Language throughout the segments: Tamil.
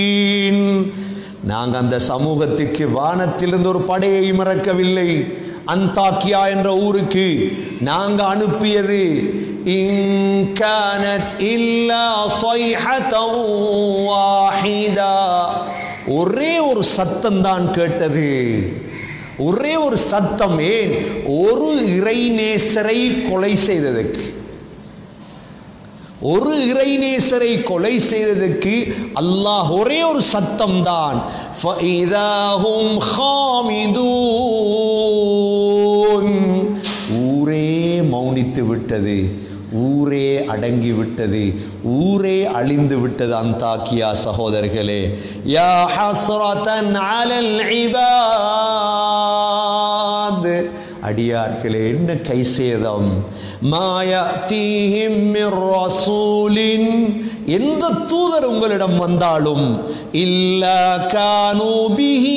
நாங்க அந்த சமூகத்துக்கு வானத்திலிருந்து ஒரு படையை மறக்கவில்லை அந்தாக்கியா என்ற ஊருக்கு நாங்க அனுப்பியது இன் கானத் இல்லா ஸைஹதன் வாஹிதா ஒரே ஒரு சத்தம் தான் கேட்டது ஒரே ஒரு சத்தம் ஏன் ஒரு இறைநேசரை கொலை செய்ததற்கு ஒரு இறைநேசரை கொலை செய்ததற்கு அல்லாஹ் ஒரே ஒரு சத்தம் தான் ஊரே மௌனித்து விட்டது ஊரே அடங்கி விட்டது ஊரே அழிந்து விட்டது அந்தாக்கியா சகோதரர்களே யா ஹஸ்ரதன் அலல் இபாத் அடியார்களே என்ன கை சேதம் மாயத்தீஹிம் மிர் ரசூலின் எந்த தூதர் உங்களிடம் வந்தாலும் இல்ல கானூ பிஹி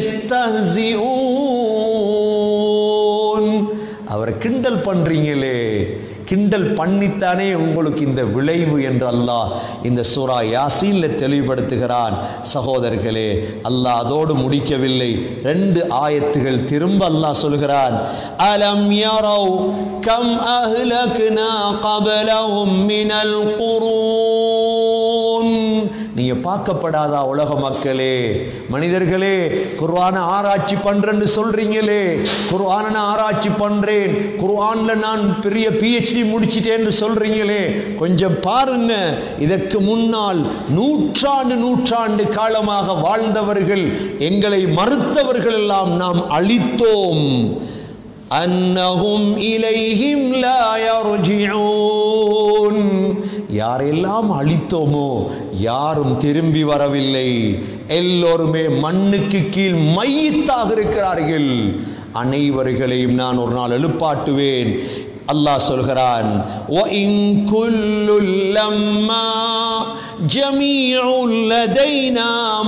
யஸ்தஹ்சிஊன் அவரை கிண்டல் பண்றீங்களே கிண்டல் பண்ணித்தானே உங்களுக்கு இந்த விளைவு என்று அல்லாஹ் இந்த சூரா யாசீன்ல தெளிவுபடுத்துகிறான் சகோதரர்களே அல்லாஹ் அதோடு முடிக்கவில்லை ரெண்டு ஆயத்துகள் திரும்ப அல்லாஹ் சொல்கிறான் அலம் யரவ் கம் அஹ்லக்னா கபலஹும் மினல் குரூன் நீங்க பார்க்கப்படாதா உலக மக்களே மனிதர்களே குர்ஆனை ஆராய்ச்சி பண்றேன்னு சொல்றீங்களே குர்ஆனை நான் ஆராய்ச்சி பண்றேன் குர்ஆன்ல நான் பெரிய பிஹெச்டி முடிச்சிட்டேன்னு சொல்றீங்களே கொஞ்சம் பாருங்க இதற்கு முன்னால் நூற்றாண்டு நூற்றாண்டு காலமாக வாழ்ந்தவர்கள் எங்களை மறுத்தவர்கள் எல்லாம் நாம் அழித்தோம் அன்னஹும் இலைஹிம் லா யர்ஜிஊன் யாரெல்லாம் அழித்தோமோ யாரும் திரும்பி வரவில்லை எல்லோருமே மண்ணுக்கு கீழ் மையத்தாக இருக்கிறார்கள் அனைவர்களையும் நான் ஒரு நாள் எழுப்பாட்டுவேன் அல்லாஹ் சொல்கிறான் وَإِن كُلٌّ لَّمَّا جَمِيعٌ لَّدَيْنَا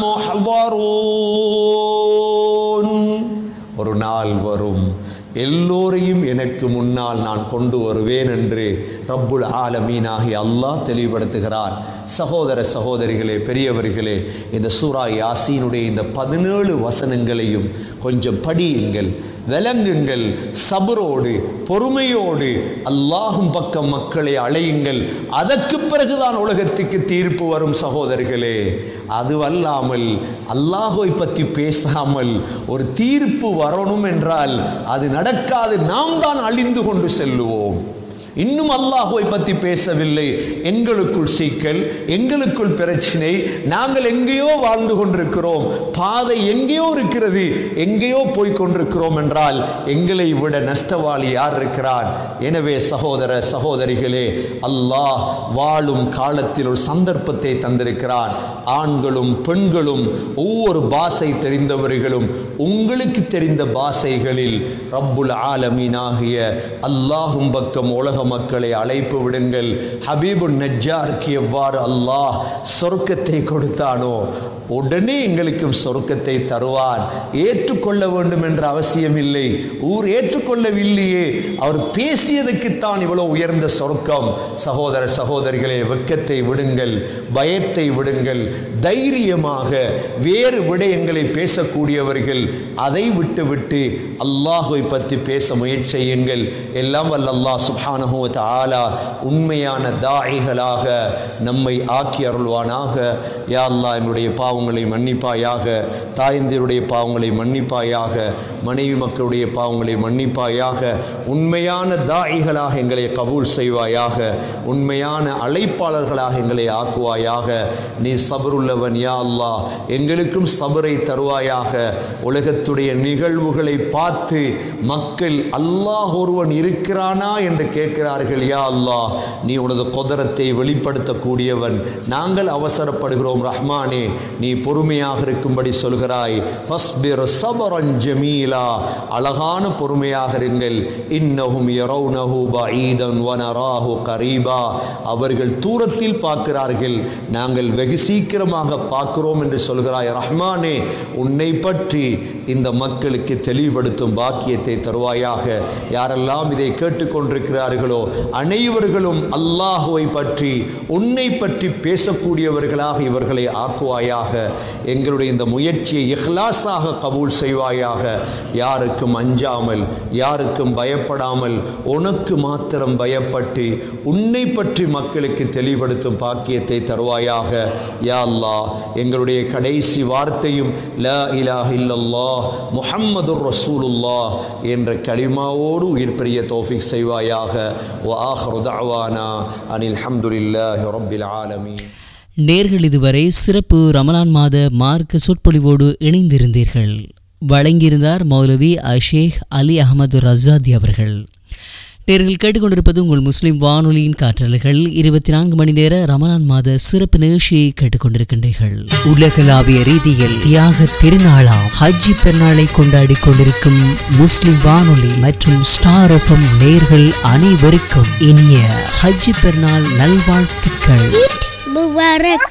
مُحْضَرُونَ ஒரு நாள் வரும் எல்லோரையும் எனக்கு முன்னால் நான் கொண்டு வருவேன் என்று ரப்புல் ஆலமீனாகி அல்லாஹ் தெளிவுபடுத்துகிறான் சகோதர சகோதரிகளே பெரியவர்களே இந்த சூரா யாசீனுடைய இந்த பதினேழு வசனங்களையும் கொஞ்சம் படியுங்கள் விளங்குங்கள் சபரோடு பொறுமையோடு அல்லாஹும் பக்கம் மக்களை அழையுங்கள் அதற்கு பிறகுதான் உலகத்துக்கு தீர்ப்பு வரும் சகோதரர்களே அதுவல்லாமல் அல்லாஹை பற்றி பேசாமல் ஒரு தீர்ப்பு வரணும் என்றால் அது நடக்காது நாம் தான் அழிந்து கொண்டு செல்லுவோம் இன்னும் அல்லாஹுவை பற்றி பேசவில்லை எங்களுக்குள் சிக்கல் எங்களுக்குள் பிரச்சனை நாங்கள் எங்கேயோ வாழ்ந்து கொண்டிருக்கிறோம் பாதை எங்கேயோ இருக்கிறது எங்கேயோ போய் கொண்டிருக்கிறோம் என்றால் எங்களை விட நஷ்டவாளி யார் இருக்கிறார் எனவே சகோதர சகோதரிகளே அல்லாஹ் வாழும் காலத்தில் ஒரு சந்தர்ப்பத்தை தந்திருக்கிறான் ஆண்களும் பெண்களும் ஒவ்வொரு பாஷை தெரிந்தவர்களும் உங்களுக்கு தெரிந்த பாஷைகளில் ரப்புல் ஆலமீனாகிய அல்லாஹும் பக்கம் உலக மக்களை அழைப்பு விடுங்கள் ஹபீபு நஜ்ஜாருக்கு எவ்வாறு அல்லாஹ் சொர்க்கத்தை கொடுத்தானோ உடனே எங்களுக்கும் சொர்க்கத்தை தருவான் ஏற்றுக்கொள்ள வேண்டும் என்ற அவசியம் இல்லை ஊர் ஏற்றுக்கொள்ளவில்லையே அவர் பேசியதுக்குத்தான் இவ்வளவு உயர்ந்த சொர்க்கம் சகோதர சகோதரிகளே வெட்கத்தை விடுங்கள் பயத்தை விடுங்கள் தைரியமாக வேறு விடயங்களை பேசக்கூடியவர்கள் அதை விட்டுவிட்டு அல்லாஹுவை பற்றி பேச முயற்சி செய்யுங்கள் எல்லாம் வல்ல அல்லாஹ் சுப்ஹானஹு வ தஆலா உண்மையான தாயிகளாக நம்மை ஆக்கி அருள்வானாக யா அல்லாஹ் எங்களுடைய பாவங்களை மன்னிப்பாயாக தாயந்தியருடைய பாவங்களை மன்னிப்பாயாக மனைவி மக்களுடைய பாவங்களை மன்னிப்பாயாக உண்மையான தாயிகளாக எங்களை கபூல் செய்வாயாக உண்மையான அழைப்பாளர்களாக எங்களை ஆக்குவாயாக நீ சபருள்ளவன் யா அல்லாஹ் எங்களுக்கும் சபரை தருவாயாக உலகத்துடைய நிகழ்வுகளை பார்த்து மக்கள் அல்லாஹ் ஒருவன் இருக்கிறானா என்று கேட்கிறார்கள் யா அல்லாஹ் நீ உனது கொதரத்தை வெளிப்படுத்தக்கூடியவன் நாங்கள் அவசரப்படுகிறோம் ரஹ்மானே நீ பொறுமையாக இருக்கும்படி சொல்கிறாய் ஃபஸ்பிர் சபரன் ஜமீலா அழகான பொறுமையாக இருங்கள் இன்னஹும் யரௌனஹு பஈதன் வனராஹு கரீபா அவர்கள் தூரத்தில் பார்க்கிறார்கள் நாங்கள் வெகு சீக்கிரமாக பார்க்கிறோம் என்று சொல்கிறாய் ரஹ்மானே உன்னை பற்றி இந்த மக்களுக்கு தெளிவுபடுத்தும் பாக்கியத்தை தருவாயாக யாரெல்லாம் இதை கேட்டுக்கொண்டிருக்கிறார்களோ இருக்கிறார்களோ அனைவர்களும் அல்லாஹுவை பற்றி உன்னை பற்றி பேசக்கூடியவர்களாக இவர்களை ஆக்குவாயாக எங்களுடைய இந்த முயற்சியை இஹ்லாஸாக கபூல் செய்வாயாக யாருக்கும் அஞ்சாமல் யாருக்கும் பயப்படாமல் உனக்கு மாத்திரம் பயப்பட்டு உன்னை பற்றி மக்களுக்கு தெளிவுபடுத்தும் பாக்கியத்தை தருவாயாக யா அல்லாஹ் எங்களுடைய கடைசி வார்த்தையும் லா இலாஹ இல்லல்லாஹ் முஹம்மதுர் ரசூலுல்லாஹ் என்ற கலிமாவோடு உயிர் பெரிய தௌஃபிக் செய்வாயாக வ ஆஹிரு தஅவானா அனில் ஹம்துலில்லாஹி ரப்பில் ஆலமீன் நேர்கள் இதுவரை சிறப்பு ரமலான் மாத மார்க்க சொற்பொழிவோடு இணைந்திருந்தீர்கள் வழங்கியிருந்தார் மௌலவி அஷேக் அலி அகமது ரசாதி அவர்கள் நேர்கள் கேட்டுக்கொண்டிருப்பது உங்கள் முஸ்லிம் வானொலியின் காற்றலைகள் இருபத்தி நான்கு மணி நேர ரமலான் மாத சிறப்பு நிகழ்ச்சியை கேட்டுக்கொண்டிருக்கின்றீர்கள் உலகளாவிய ரீதியில் தியாக திருநாளாம் ஹஜ்ஜி பெருநாளை கொண்டாடி கொண்டிருக்கும் முஸ்லிம் வானொலி மற்றும் ஸ்டார் எஃப்எம் நேர்கள் அனைவருக்கும் இனிய ஹஜ்ஜி பெருநாள் நல்வாழ்த்துக்கள் Mubarak.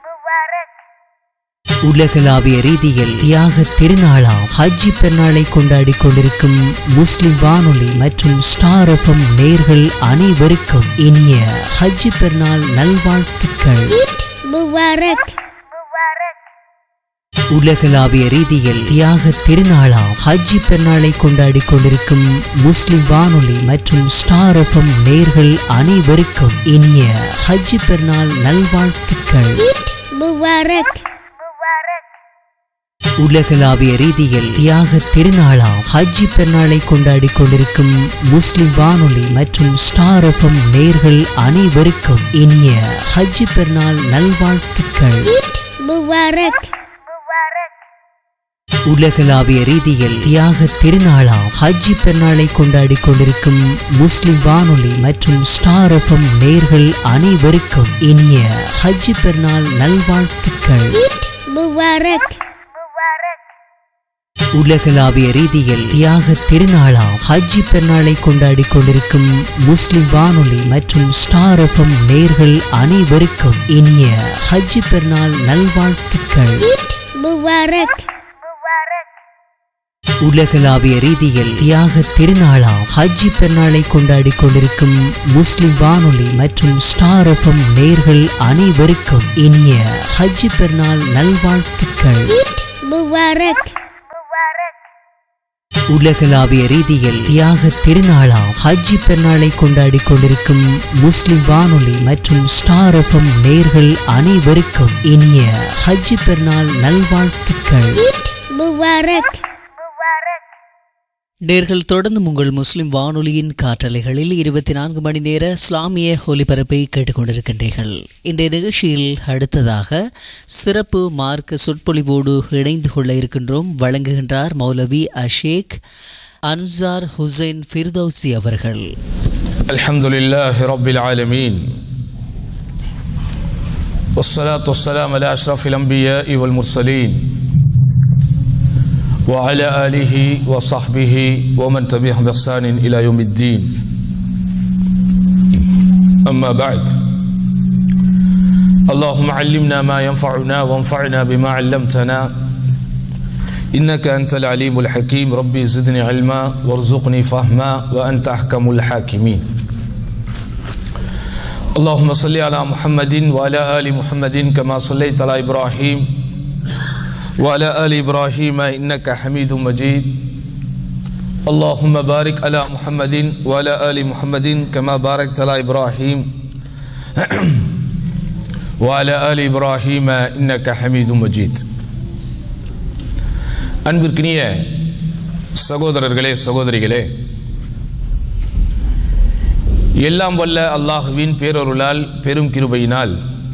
உலகளாவிய ரீதியில் தியாக திருநாளாம் ஹஜ்ஜி பெருநாளை கொண்டாடி கொண்டிருக்கும் முஸ்லிம் வானொலி மற்றும் ஸ்டார் எஃப்எம் நேர்கள் அனைவருக்கும் இனிய ஹஜ்ஜி பெருநாள் நல்வாழ்த்துக்கள் Mubarak. உலகளாவிய ரீதியில் தியாக திருநாளாம் ஹஜ்ஜி பெருநாளை கொண்டாடி கொண்டிருக்கும் முஸ்லிம் வானொலி மற்றும் ஸ்டார் எஃப்எம் நேர்கள் அனைவருக்கும் இனிய ஹஜ்ஜி பெருநாள் நல்வாழ்த்துக்கள் Mubarak. உலகளாவிய ரீதியில் தியாக திருநாளாம் ஹஜ்ஜி பெருநாளை கொண்டாடி கொண்டிருக்கும் முஸ்லிம் வானொலி மற்றும் ஸ்டார் எஃப்எம் நேர்கள் அனைவருக்கும் இனிய ஹஜ்ஜி பெருநாள் நல்வாழ்த்துக்கள் Mubarak. உலகளாவிய ரீதியில் தியாக திருநாளாம் ஹஜ்ஜி பெருநாளை கொண்டாடி கொண்டிருக்கும் முஸ்லிம் வானொலி மற்றும் ஸ்டார் எஃப்எம் நேர்கள் அனைவருக்கும் இனிய ஹஜ்ஜி பெருநாள் நல்வாழ்த்துக்கள் Mubarak. உலகளாவிய ரீதியில் தியாக திருநாளாம் ஹஜ்ஜி பெருநாளை கொண்டாடி கொண்டிருக்கும் முஸ்லிம் வானொலி மற்றும் ஸ்டார் எஃப்எம் நேர்கள் அனைவருக்கும் இனிய ஹஜ்ஜி பெருநாள் நல்வாழ்த்துக்கள் Mubarak. உலகளாவிய ரீதியில் தியாக திருநாளாம் ஹஜ்ஜி பெருநாளை கொண்டாடி கொண்டிருக்கும் முஸ்லிம் வானொலி மற்றும் ஸ்டார் எஃப்எம் நேர்கள் அனைவருக்கும் இனிய ஹஜ்ஜி பெருநாள் நல்வாழ்த்துக்கள் Mubarak. உலகளாவிய ரீதியில் தியாக திருநாளாம் ஹஜ்ஜி பெருநாளை கொண்டாடி கொண்டிருக்கும் முஸ்லிம் வானொலி மற்றும் ஸ்டார் எஃப்எம் நேர்கள் அனைவருக்கும் இனிய ஹஜ்ஜி பெருநாள் நல்வாழ்த்துக்கள் Mubarak. நேர்கள் தொடர்ந்து உங்கள் முஸ்லிம் வானொலியின் காற்றலைகளில் இருபத்தி நான்கு மணி நேர இஸ்லாமிய ஒலிபரப்பை கேட்டுக்கொண்டிருக்கின்றீர்கள் இந்த நிகழ்ச்சியில் அடுத்ததாக சிறப்பு மார்க்க சொற்பொழிவோடு இணைந்து கொள்ள இருக்கின்றோம் வழங்குகின்றார் மௌலவி அஷேக் அன்சார் ஹுசைன் ஃபிர்தௌசி அவர்கள் الحمد لله رب العالمين والصلاة والسلام على أشرف الأنبياء والمرسلين وعلى آله وصحبه ومن تبعهم بإحسان إلى يوم الدين أما بعد اللهم علمنا ما ينفعنا وانفعنا بما علمتنا إنك أنت العليم الحكيم ربي زدني علما وارزقني فهما وأنت أحكم الحاكمين اللهم صل على محمد وعلى آل محمد كما صليت على إبراهيم وعلى آل إبراهيم إنك حميد مجيد اللهم بارك على محمد وعلى آل محمد كما باركت على إبراهيم وعلى آل إبراهيم إنك حميد مجيد அன்பிற்கினிய சகோதரர்களே சகோதரிகளே எல்லாம் வல்ல அல்லாஹுவின் பேரொருளால் பெரும் கிருபையினால்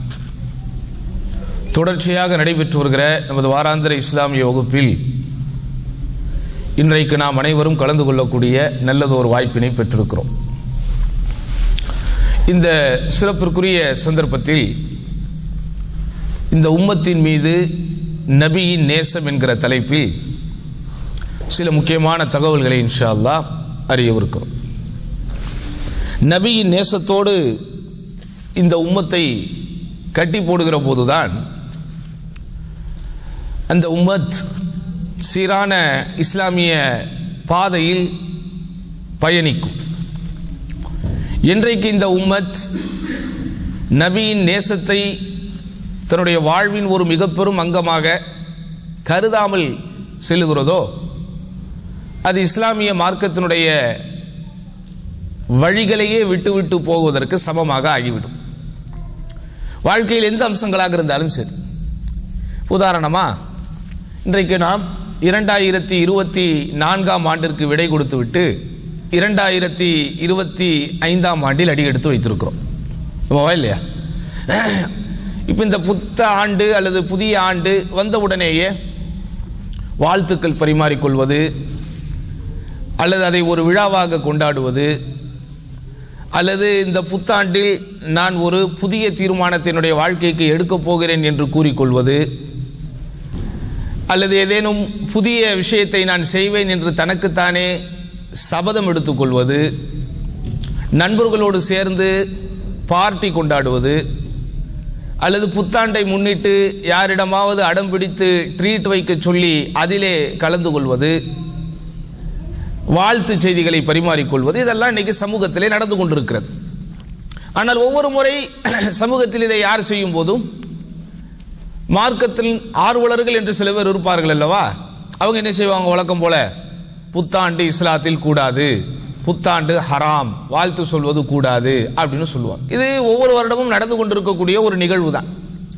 தொடர்ச்சியாக நடைபெற்று வருகிற நமது வாராந்திர இஸ்லாமிய வகுப்பில் இன்றைக்கு நாம் அனைவரும் கலந்து கொள்ளக்கூடிய நல்லது ஒரு வாய்ப்பினை பெற்றிருக்கிறோம் இந்த சிறப்பிற்குரிய சந்தர்ப்பத்தில் இந்த உம்மத்தின் மீது நபியின் நேசம் என்கிற தலைப்பில் சில முக்கியமான தகவல்களை இன்ஷா அல்லாஹ் அறியவிருக்கிறோம் நபியின் நேசத்தோடு இந்த உம்மத்தை கட்டி போடுகிற போதுதான் அந்த உம்மத் சீரான இஸ்லாமிய பாதையில் பயணிக்கும் இன்றைக்கு இந்த உம்மத் நபியின் நேசத்தை தன்னுடைய வாழ்வின் ஒரு மிக பெரும் அங்கமாக கருதாமல் செல்லுகிறதோ அது இஸ்லாமிய மார்க்கத்தினுடைய வழிகளையே விட்டு விட்டு போவதற்கு சமமாக ஆகிவிடும் வாழ்க்கையில் எந்த அம்சங்களாக இருந்தாலும் சரி உதாரணமா இன்றைக்கு நாம் இரண்டாயிரத்தி இருபத்தி நான்காம் ஆண்டிற்கு விடை கொடுத்து விட்டு இரண்டாயிரத்தி இருபத்தி ஐந்தாம் ஆண்டில் அடி எடுத்து வைத்திருக்கிறோம் ஆமாவா இல்லையா இப்போ இந்த புத்த ஆண்டு அல்லது புதிய ஆண்டு வந்தவுடனேயே வாழ்த்துக்கள் பரிமாறிக்கொள்வது அல்லது அதை ஒரு விழாவாக கொண்டாடுவது அல்லது இந்த புத்தாண்டில் நான் ஒரு புதிய தீர்மானத்தினுடைய வாழ்க்கைக்கு எடுக்கப் போகிறேன் என்று கூறிக்கொள்வது அல்லது ஏதேனும் புதிய விஷயத்தை நான் செய்வேன் என்று தனக்குத்தானே சபதம் எடுத்துக்கொள்வது நண்பர்களோடு சேர்ந்து பார்ட்டி கொண்டாடுவது அல்லது புத்தாண்டை முன்னிட்டு யாரிடமாவது அடம் பிடித்து ட்ரீட் வைக்க சொல்லி அதிலே கலந்து கொள்வது வாழ்த்து செய்திகளை பரிமாறிக்கொள்வது இதெல்லாம் இன்னைக்கு சமூகத்திலே நடந்து கொண்டிருக்கிறது ஆனால் ஒவ்வொரு முறை சமூகத்தில் இதை யார் செய்யும் போதும் மார்க்கத்தில் ஆர்வலர்கள் என்று சில பேர் இருப்பார்கள் அல்லவா அவங்க என்ன செய்வாங்க வழக்கம் போல புத்தாண்டு இஸ்லாத்தில் கூடாது புத்தாண்டு ஹராம் வாழ்த்து சொல்வது கூடாது அப்படின்னு சொல்லுவாங்க இது ஒவ்வொரு வருடமும் நடந்து கொண்டிருக்கக்கூடிய ஒரு நிகழ்வு தான்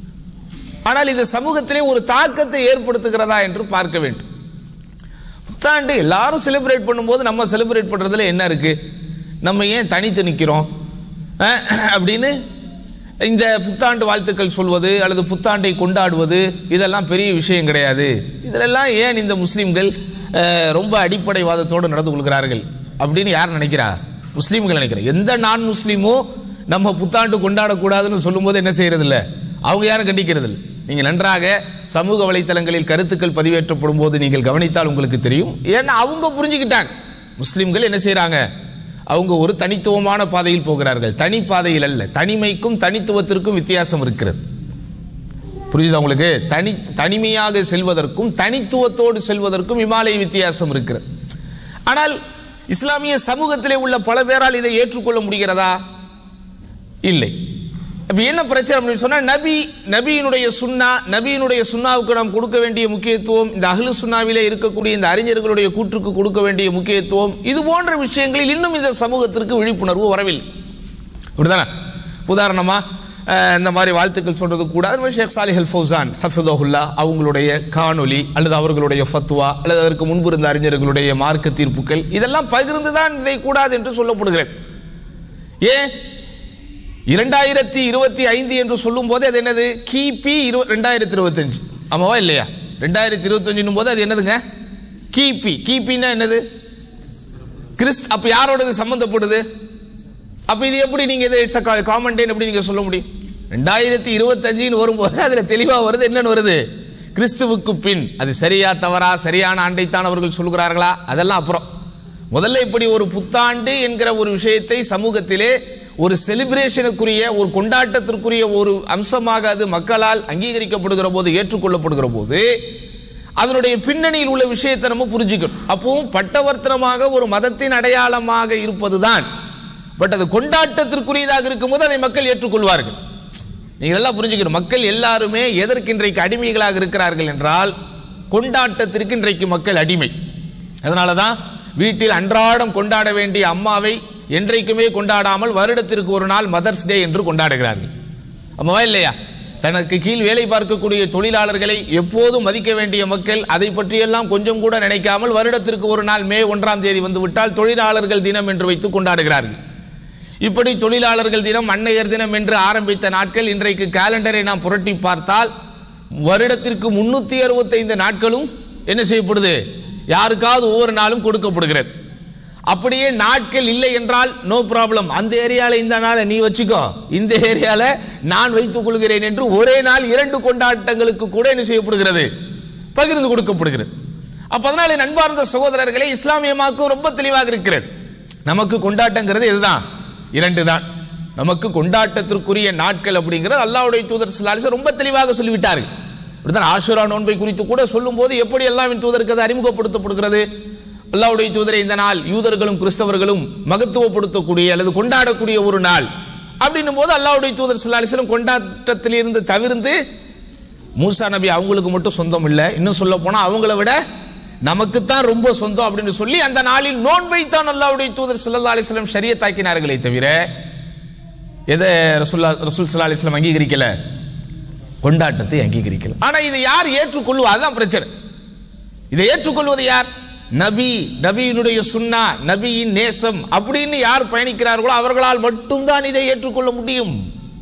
ஆனால் இது சமூகத்திலே ஒரு தாக்கத்தை ஏற்படுத்துகிறதா என்று பார்க்க வேண்டும் புத்தாண்டு எல்லாரும் செலிப்ரேட் பண்ணும்போது நம்ம செலிப்ரேட் பண்றதுல என்ன இருக்கு நம்ம ஏன் தனித்து நிக்கிறோம் அஹ், அப்படின்னு இந்த புத்தாண்டு வாழ்த்துக்கள் சொல்வது அல்லது புத்தாண்டை கொண்டாடுவது இதெல்லாம் பெரிய விஷயம் கிடையாது இதிலெல்லாம் ஏன் இந்த முஸ்லிம்கள் அஹ், ரொம்ப அடிப்படைவாதத்தோடு நடந்து கொள்கிறார்கள் அப்படின்னு யார் நினைக்கிறா முஸ்லீம்கள் நினைக்கிறா எந்த நான் முஸ்லீமோ நம்ம புத்தாண்டு கொண்டாடக்கூடாதுன்னு சொல்லும்போது என்ன செய்யறது இல்ல அவங்க யாரும் கண்டிக்கிறது இல்ல நீங்க நன்றாக சமூக வலைத்தளங்களில் கருத்துக்கள் பதிவேற்றப்படும் போது நீங்கள் கவனித்தால் உங்களுக்கு தெரியும் ஏன்னா அவங்க புரிஞ்சுக்கிட்டாங்க முஸ்லிம்கள் என்ன செய்றாங்க அவங்க ஒரு தனித்துவமான பாதையில் போகிறார்கள் தனி பாதையில் அல்ல தனிமைக்கும் தனித்துவத்திற்கும் வித்தியாசம் இருக்கிறது புரியுதா உங்களுக்கு தனி தனிமையாக செல்வதற்கும் தனித்துவத்தோடு செல்வதற்கும் இமாலய வித்தியாசம் இருக்கிறது ஆனால் இஸ்லாமிய சமூகத்திலே உள்ள பல பேரால் இதை ஏற்றுக்கொள்ள முடிகிறதா இல்லை அப்ப என்ன பிரச்சனை அப்படின்னு சொன்னா நபி நபியினுடைய சுன்னா நபியினுடைய சுன்னாவுக்கு நாம் கொடுக்க வேண்டிய முக்கியத்துவம் இந்த அஹ்லு சுன்னாவிலே இருக்கக்கூடிய இந்த அறிஞர்களுடைய கூற்றுக்கு கொடுக்க வேண்டிய முக்கியத்துவம் இது போன்ற விஷயங்களில் இன்னும் இந்த சமூகத்திற்கு விழிப்புணர்வு வரவில்லை அப்படிதானே உதாரணமா அஹ், இந்த மாதிரி வாழ்த்துக்கள் சொல்றது கூட அது மாதிரி ஷேக் சாலிஹ் அல் ஃபௌசான் ஹஃபிதஹுல்லா அவங்களுடைய காணொலி அல்லது அவர்களுடைய ஃபத்வா அல்லது அதற்கு முன்பு இருந்த அறிஞர்களுடைய மார்க்க தீர்ப்புகள் இதெல்லாம் பகிர்ந்துதான் இதை கூடாது என்று சொல்லப்படுகிறது ஏன் இரண்டாயிரத்தி இருபத்தி ஐந்து என்று சொல்லும் போது அது என்னது கிபி ரெண்டாயிரத்தி இருபத்தஞ்சு ஆமாவா இல்லையா ரெண்டாயிரத்தி இருபத்தஞ்சுன்னும் போது அது என்னதுங்க கிபி கிபின்னா என்னது கிறிஸ்த் அப்ப யாரோட இது சம்பந்தப்படுது அப்ப இது எப்படி நீங்க இது இட்ஸ் காமன் எப்படி நீங்க சொல்ல முடியும் ரெண்டாயிரத்தி இருபத்தஞ்சுன்னு வரும்போது அதுல தெளிவா வருது என்னன்னு வருது கிறிஸ்துவுக்கு பின் அது சரியா தவறா சரியான ஆண்டைத்தான் அவர்கள் சொல்கிறார்களா அதெல்லாம் அப்புறம் முதல்ல இப்படி ஒரு புத்தாண்டு என்கிற ஒரு விஷயத்தை சமூகத்திலே ஒரு செலிப்ரேஷனுக்குரிய ஒரு கொண்டாட்டத்திற்குரிய ஒரு அம்சமாக அது மக்களால் அங்கீகரிக்கப்படுகிற போது ஏற்றுக்கொள்ளப்படுகிற போது அதனுடைய பின்னணியில் உள்ள விஷயத்தை நம்ம புரிஞ்சுக்கணும் அப்பவும் பட்டவர்த்தனமாக ஒரு மதத்தின் அடையாளமாக இருப்பதுதான் பட் அது கொண்டாட்டத்திற்குரியதாக இருக்கும்போது அதை மக்கள் ஏற்றுக்கொள்வார்கள் நீங்கள் எல்லாம் புரிஞ்சுக்கணும் மக்கள் எல்லாருமே எதற்கு இன்றைக்கு அடிமைகளாக இருக்கிறார்கள் என்றால் கொண்டாட்டத்திற்கு இன்றைக்கு மக்கள் அடிமை அதனாலதான் வீட்டில் அன்றாடம் கொண்டாட வேண்டிய அம்மாவை என்றைக்குமே கொண்டாடாமல் வருடத்திற்கு ஒரு நாள் மதர்ஸ் டே என்று கொண்டாடுகிறார்கள் அம்மாவா இல்லையா தனக்கு கீழ் வேலை பார்க்கக்கூடிய தொழிலாளர்களை எப்போதும் மதிக்க வேண்டிய மக்கள் அதை பற்றியெல்லாம் கொஞ்சம் கூட நினைக்காமல் வருடத்திற்கு ஒரு நாள் மே ஒன்றாம் தேதி வந்துவிட்டால் தொழிலாளர்கள் தினம் என்று வைத்து கொண்டாடுகிறார்கள் இப்படி தொழிலாளர்கள் தினம் அன்னையர் தினம் என்று ஆரம்பித்த நாட்கள் இன்றைக்கு காலண்டரை நாம் புரட்டி பார்த்தால் வருடத்திற்கு முன்னூத்தி அறுபத்தைந்து நாட்களும் என்ன செய்யப்படுது யாருக்காவது ஒவ்வொரு நாளும் கொடுக்கப்படுகிறது அப்படியே நாட்கள் இல்லை என்றால் நோ ப்ராப்ளம் அந்த ஏரியால இந்த நாளை நீ வச்சுக்கோ இந்த ஏரியால நான் வைத்துக் கொள்கிறேன் என்று ஒரே நாள் இரண்டு கொண்டாட்டங்களுக்கு கூட என்ன செய்யப்படுகிறது பகிர்ந்து கொடுக்கப்படுகிறது அப்ப அதனால நண்பார்ந்த சகோதரர்களே இஸ்லாமியமாக்கும் ரொம்ப தெளிவாக இருக்கிறது நமக்கு கொண்டாட்டங்கிறது இதுதான் இரண்டு தான் நமக்கு கொண்டாட்டத்திற்குரிய நாட்கள் அப்படிங்கிறது அல்லாஹ்வுடைய தூதர் ஸல்லல்லாஹு அலைஹி வஸல்லம் ரொம்ப தெளிவாக சொல்லிவிட்டார்கள் இப்படித்தான் ஆஷுரா நோன்பை குறித்து கூட சொல்லும் போது எப்படி அல்லாஹ்வின் தூதருக்கு அது அறிமுகப்படுத்தப்படுகிறது அல்லாஹ்வுடைய தூதரை இந்த நாள் யூதர்களும் கிறிஸ்தவர்களும் மகத்துவப்படுத்தக்கூடிய அல்லது கொண்டாடக்கூடிய ஒரு நாள் அப்படின்னும் போது அல்லாஹ்வுடைய தூதர் ஸல்லல்லாஹு அலைஹி வஸல்லம் கொண்டாட்டத்தில் இருந்து தவிர்ந்து மூசா நபி அவங்களுக்கு மட்டும் சொந்தம் இல்லை இன்னும் சொல்ல போனா அவங்கள விட நமக்குத்தான் ரொம்ப சொந்தம் அப்படின்னு சொல்லி அந்த நாளில் நோன்பைத்தான் அல்லாஹ்வுடைய தூதர் ஸல்லல்லாஹு அலைஹி வஸல்லம் ஷரியத்தாக்கினார்களே தவிர எதை ரசூல்லா ரசூல் ஸல்லல்லாஹு அலைஹி வஸல்லம் அங்கீகரிக்கல கொண்டாட்டத்தை அங்கீகரிக்கல ஆனா இதை யார் ஏற்றுக்கொள்ளுவா அதுதான் பிரச்சனை இதை ஏற்றுக்கொள்வது யார் நபி நபியினுடைய சுன்னா நபியின் நேசம் அப்படின்னு யார் பயணிக்கிறார்களோ அவர்களால் மட்டும்தான் இதை ஏற்றுக்கொள்ள முடியும்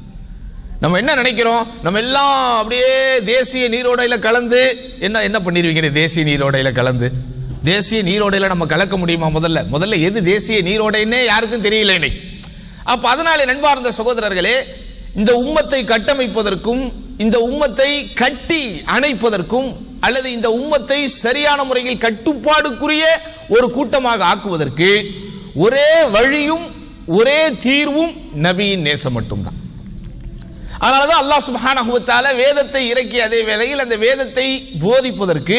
நம்ம என்ன நினைக்கிறோம் நம்ம எல்லாம் அப்படியே தேசிய நீரோடையில கலந்து என்ன என்ன பண்ணிருவீங்க தேசிய நீரோடையில கலந்து தேசிய நீரோடையில நம்ம கலக்க முடியுமா முதல்ல முதல்ல எது தேசிய நீரோடைன்னே யாருக்கும் தெரியல இன்னைக்கு அப்ப அதனால நண்பார்ந்த சகோதரர்களே இந்த உம்மத்தை கட்டமைப்பதற்கும் இந்த உம்மத்தை கட்டி அணைப்பதற்கும் அல்லது இந்த உம்மத்தை சரியான முறையில் கட்டுப்பாடுக்குரிய ஒரு கூட்டமாக ஆக்குவதற்கு ஒரே வழியும் ஒரே தீர்வும் நபியின் நேசம் மட்டும்தான் அதனாலதான் அல்லாஹ் சுப்ஹானஹு வ தஆலா வேதத்தை இறக்கிய அதே வேளையில் அந்த வேதத்தை போதிப்பதற்கு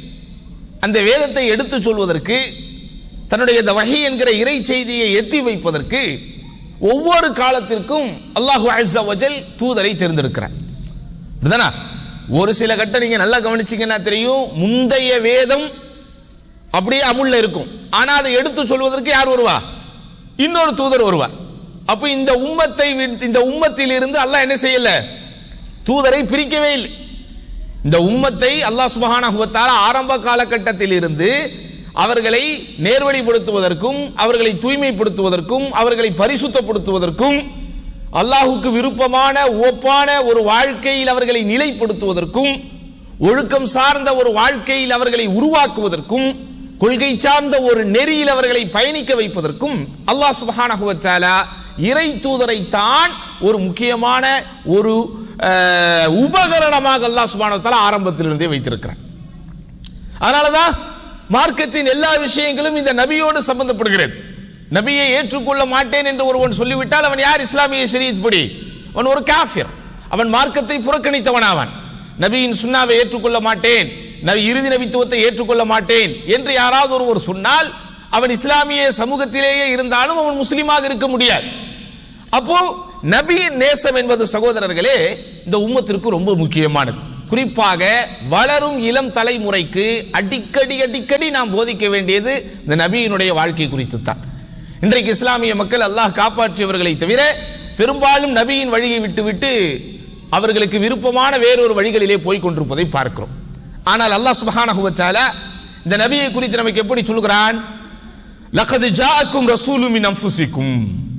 அந்த வேதத்தை எடுத்துச் சொல்வதற்கு தன்னுடைய இந்த வஹி என்கிற இறை செய்தியை எத்தி வைப்பதற்கு ஒவ்வொரு காலத்திற்கும் அல்லாஹு அஸ்ஸ வஜல் தூதரை தேர்ந்தெடுக்கிறார் இதுதானா ஒரு சில கட்டம் நீங்க நல்லா கவனிச்சீங்கன்னா தெரியும் முந்தைய வேதம் அப்படியே அமுல்ல இருக்கும் ஆனா அதை எடுத்து சொல்வதற்கு யார் வருவா இன்னொரு தூதர் வருவார் அப்ப இந்த உம்மத்தை விட்டு- இந்த உம்மத்தில் இருந்து அல்லாஹ் என்ன செய்யல தூதரை பிரிக்கவே இல்லை இந்த உம்மத்தை அல்லாஹ் சுபஹானஹு வ தஆலா ஆரம்ப காலகட்டத்தில் இருந்து அவர்களை நேர்வழிப்படுத்துவதற்கும் அவர்களை தூய்மைப்படுத்துவதற்கும் அவர்களை பரிசுத்தப்படுத்துவதற்கும் அல்லாஹுக்கு விருப்பமான ஒப்பான ஒரு வாழ்க்கையில் அவர்களை நிலைப்படுத்துவதற்கும் ஒழுக்கம் சார்ந்த ஒரு வாழ்க்கையில் அவர்களை உருவாக்குவதற்கும் கொள்கை சார்ந்த ஒரு நெறியில் அவர்களை பயணிக்க வைப்பதற்கும் அல்லாஹ் சுப்ஹானஹு வ தஆலா இறை தூதரை தான் ஒரு முக்கியமான ஒரு அஹ், உபகரணமாக அல்லாஹ் சுப்ஹானஹு வ தஆலா ஆரம்பத்திலிருந்தே வைத்திருக்கிறார் அதனாலதான் மார்க்கத்தின் எல்லா விஷயங்களும் இந்த நபியோடு சம்பந்தப்படுகிறது நபியை ஏற்றுக்கொள்ள மாட்டேன் என்று ஒருவன் சொல்லிவிட்டால் அவன் யார் இஸ்லாமிய ஷரீத் படி அவன் ஒரு காஃபிர் அவன் மார்க்கத்தை புறக்கணித்தவன் அவன் நபியின் சுன்னாவை ஏற்றுக்கொள்ள மாட்டேன் நபி இறுதி நபித்துவத்தை ஏற்றுக்கொள்ள மாட்டேன் என்று யாராவது ஒருவர் சொன்னால் அவன் இஸ்லாமிய சமூகத்திலேயே இருந்தாலும் அவன் முஸ்லீமாக இருக்க முடியாது அப்போ நபியின் நேசம் என்பது சகோதரர்களே இந்த உம்மத்திற்கு ரொம்ப முக்கியமானது குறிப்பாக வளரும் இளம் தலைமுறைக்கு அடிக்கடி அடிக்கடி நாம் போதிக்க வேண்டியது இந்த நபியினுடைய வாழ்க்கை குறித்து தான் இன்றைக்கு இஸ்லாமிய மக்கள் அல்லாஹ் காப்பாற்றியவர்களை தவிர பெரும்பாலும் நபியின் வழியை விட்டுவிட்டு அவர்களுக்கு விருப்பமான வேறொரு வழிகளிலே போய் கொண்டிருப்பதை பார்க்கிறோம் ஆனால் அல்லாஹ் சுப்ஹானஹு வ தஆலா இந்த நபியை குறித்து நமக்கு எப்படி சொல்கிறான் லகது ஜாஅக்கும் ரசூலும் மின் அன்ஃபுசிக்கும்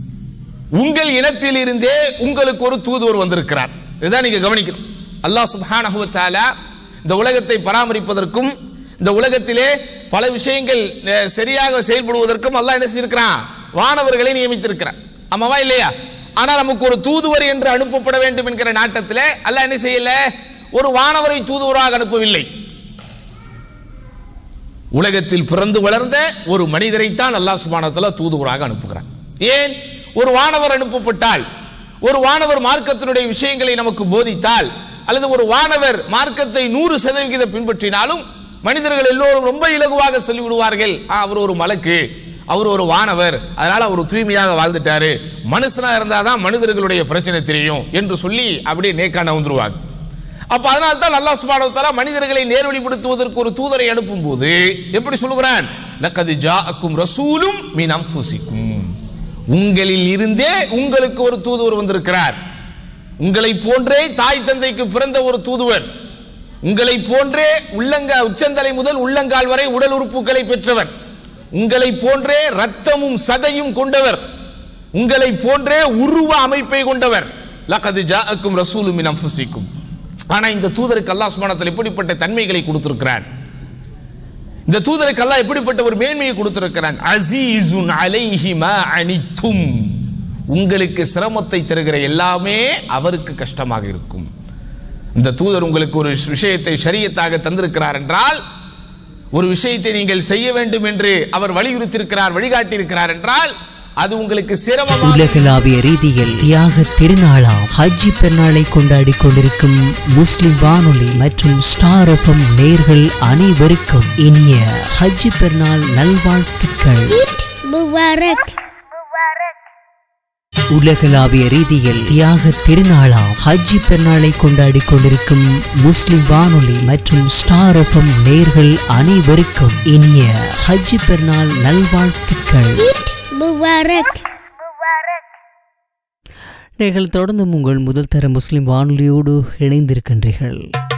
உங்கள் இனத்தில் இருந்தே உங்களுக்கு ஒரு தூதுவர் வந்திருக்கிறார் இதுதான் நீங்க கவனிக்கணும் அல்லாஹ் சுப்ஹானஹு வ தஆலா இந்த உலகத்தை பராமரிப்பதற்கும் இந்த உலகத்திலே பல விஷயங்கள் அஹ், சரியாக செயல்படுவதற்கும் அல்லாஹ் என்ன செய்திருக்கிறான் வானவர்களை நியமித்திருக்கிறான் ஆமாவா இல்லையா ஆனா நமக்கு ஒரு தூதுவர் என்று அனுப்பப்பட வேண்டும் என்கிற நாட்டத்திலே அல்லாஹ் என்ன செய்யல ஒரு வானவரை தூதுவராக அனுப்பவில்லை உலகத்தில் பிறந்து வளர்ந்த ஒரு மனிதரைத்தான் அல்லாஹ் சுபானத்துல தூதுவராக அனுப்புகிறான் ஏன் ஒரு வானவர் அனுப்பப்பட்டால் ஒரு வானவர் மார்க்கத்தினுடைய விஷயங்களை நமக்கு போதித்தால் அல்லது ஒரு வானவர் மார்க்கத்தை நூறு சதவிகிதம் பின்பற்றினாலும் மனிதர்கள் எல்லோரும் ரொம்ப இலகுவாக சொல்லிவிடுவார்கள் "ஆ, அவர் ஒரு மலக்கு அவர் ஒரு வானவர் அதனால அவர் தூய்மையாக வாழ்ந்துட்டாரு மனுஷனா இருந்தாதான் மனிதர்களுடைய பிரச்சனை தெரியும் என்று சொல்லி அப்படியே நேக்கான வந்துருவாங்க அப்ப அதனால தான் அல்லாஹ் சுப்ஹானஹு வ தஆலா மனிதர்களை நேர்வழிப்படுத்துவதற்கு ஒரு தூதரை அனுப்பும்போது எப்படி சொல்லுகிறான் லக்கது ஜாஅக்கும் ரசூலும் மின் அன்ஃபுசிக்கும் உங்களில் இருந்தே உங்களுக்கு ஒரு தூதுவர் வந்திருக்கிறார் உங்களை போன்றே தாய் தந்தைக்கு பிறந்த ஒரு தூதுவர் உங்களை போன்றே உள்ளங்க உச்சந்தலை முதல் உள்ளங்கால் வரை உடல் உறுப்புகளை பெற்றவர் உங்களை போன்றே ரத்தமும் சதையும் கொண்டவர் உங்களை போன்றே உருவ அமைப்பை கொண்டவர் லகது ஜாஅக்கும் ரசூலும் மின் அன்ஃபுசிக்கும் ஆனா இந்த தூதருக்கு அல்லாஹ் சுப்ஹானஹு எப்படிப்பட்ட தன்மைகளை கொடுத்திருக்கிறார் இந்த தூதருக்கு அல்லாஹ் எப்படிப்பட்ட ஒரு மேன்மையை கொடுத்திருக்கிறான் அசீசுன் அலைஹி மா அனித்தும் உங்களுக்கு சிரமத்தை தருகிற எல்லாமே அவருக்கு கஷ்டமாக இருக்கும் இந்த தூதர் உங்களுக்கு ஒரு விஷயத்தை ஷரியத்தாக தந்திருக்கிறார் என்றால் ஒரு விஷயத்தை நீங்கள் செய்ய வேண்டும் என்று அவர் வலியுறுத்தியிருக்கிறார் வழிகாட்டி இருக்கிறார் என்றால் அது உங்களுக்கு சிரமமாக உலகளாவிய ரீதியில் தியாக திருநாளாம் ஹஜ்ஜி பெருநாளை கொண்டாடி கொண்டிருக்கும் முஸ்லிம் வானொலி மற்றும் ஸ்டார் எஃப்எம் நேர்கள் அனைவருக்கும் இனிய ஹஜ்ஜி பெருநாள் நல்வாழ்த்துக்கள் Mubarak. உலகளாவிய ரீதியில் தியாக திருநாளாம் ஹஜ்ஜி பெருநாளை கொண்டாடி கொண்டிருக்கும் முஸ்லிம் வானொலி மற்றும் ஸ்டார் எஃப்எம் நேர்கள் அனைவருக்கும் இனிய ஹஜ்ஜி பெருநாள் நல்வாழ்த்துக்கள் Mubarak. நீங்கள் தொடர்ந்து உங்கள் முதல் தர முஸ்லிம் வானொலியோடு இணைந்திருக்கின்றீர்கள்